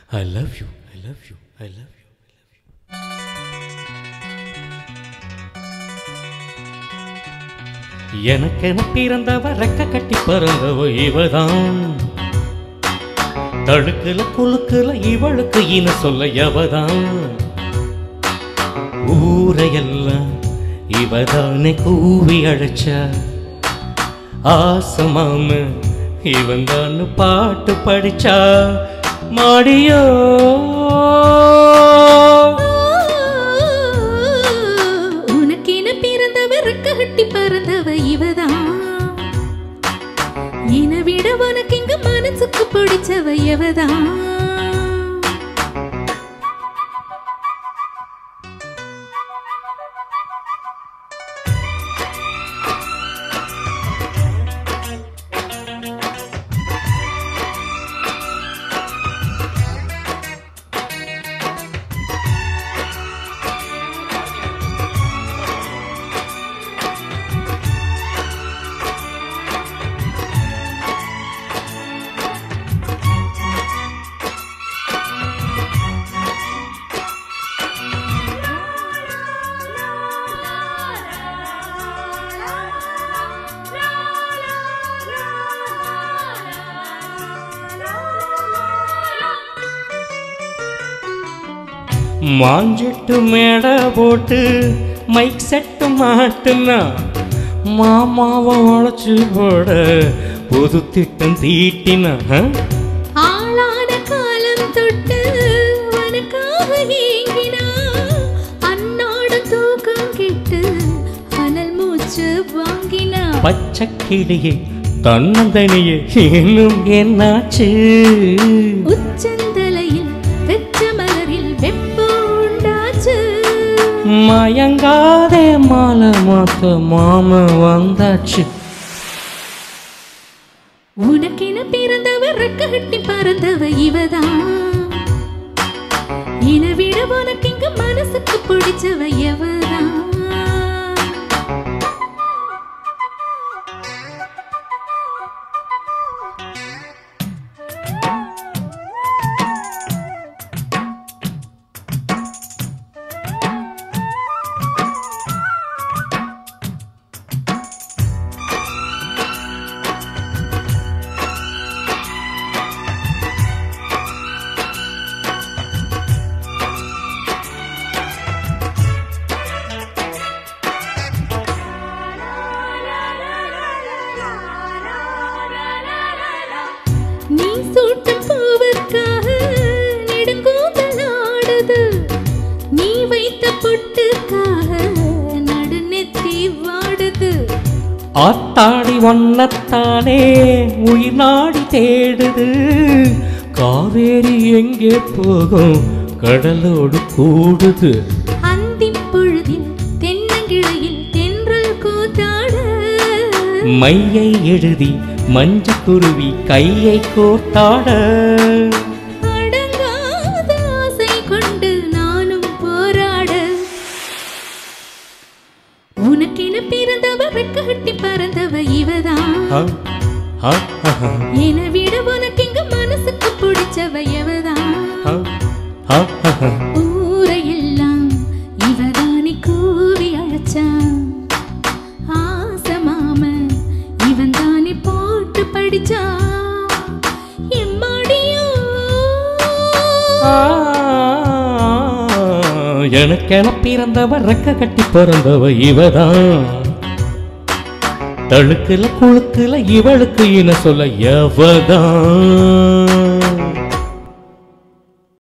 I love you I love you I love you எனக்கென பிறந்தவ ரெக்க கட்டி பிறந்தவ இவதான் தழுக்குல குலுக்குல இவளுக்கு இன சொல்ல எவதான் ஊரையெல்லாம் இவதானே கூவி அழைச்சா ஆசமாம இவன் தான் பாட்டு படிச்சா மாடியோ உனக்கென பிறந்தவ ரெக்க கட்டி பறந்தவ இவதான் என்னை விட உனக்கு இங்க மனசுக்கு பிடிச்சவ எவதான் மாஞ்சிட்டு மேடை போட்டு மைக் செட்டு மாட்டுனா மாமாவை உழைச்சு போட புது திட்டம் தீட்டினா ஆ? ஆளான காலம் தொட்டு உனக்காக ஏங்கினா அன்னாட தூக்கம் கெட்டு அனல் மூச்சு வாங்கினா பச்சை கிளியே தன்னந்தனியே இன்னும் என்னாச்சு உச்சந்தலையில் வெச்ச மலரில் வெப்பம் உண்டாச்சு மயங்காதே மாலை மாத்த மாம வந்தாச்சு உனக்கென பிறந்தவ ரெக்க கட்டி பறந்தவ இவதான் இன விட உனக்கு இங்க மனசுக்கு பிடிச்சவ எவதான் நீ சூட்டும் பூவுக்காக நெடுங்கூந்தல் ஆடுது நீ வைத்த பொட்டுக்காக நடுநெத்தி வாடுது ஆத்தாடி ஒன்னத்தானே உயிர் நாடி தேடுது காவேரி எங்கே போகும் கடலோடு கூடுது அந்திப் பொழுதில் தென்னங்கிளையில் தென்றல் கூத்தாட மையை எழுதி மஞ்ச குருவி கையை கோத்தாட அடங்காத ஆசை கொண்டு நானும் போராட உனக்கென பிறந்தவ ரெக்க கட்டி பறந்தவ இவதான் ஆ, ஆ, ஆ, என விட உனக்கு இங்க மனசுக்கு பிடிச்சவ எவதான் ஆ, ஆ, ஆ. ஊரையெல்லாம் இவதானே கூவி அழைச்சான் ஆசமாம இவன் தானே பாட்டு படிச்சான் எம்மாடியோ ஆ, எனக்கென பிறந்தவ ரெக்க கட்டி பிறந்தவ இவதான் தழுக்குல குழுக்குல இவளுக்கு இன சொல்ல எவதான்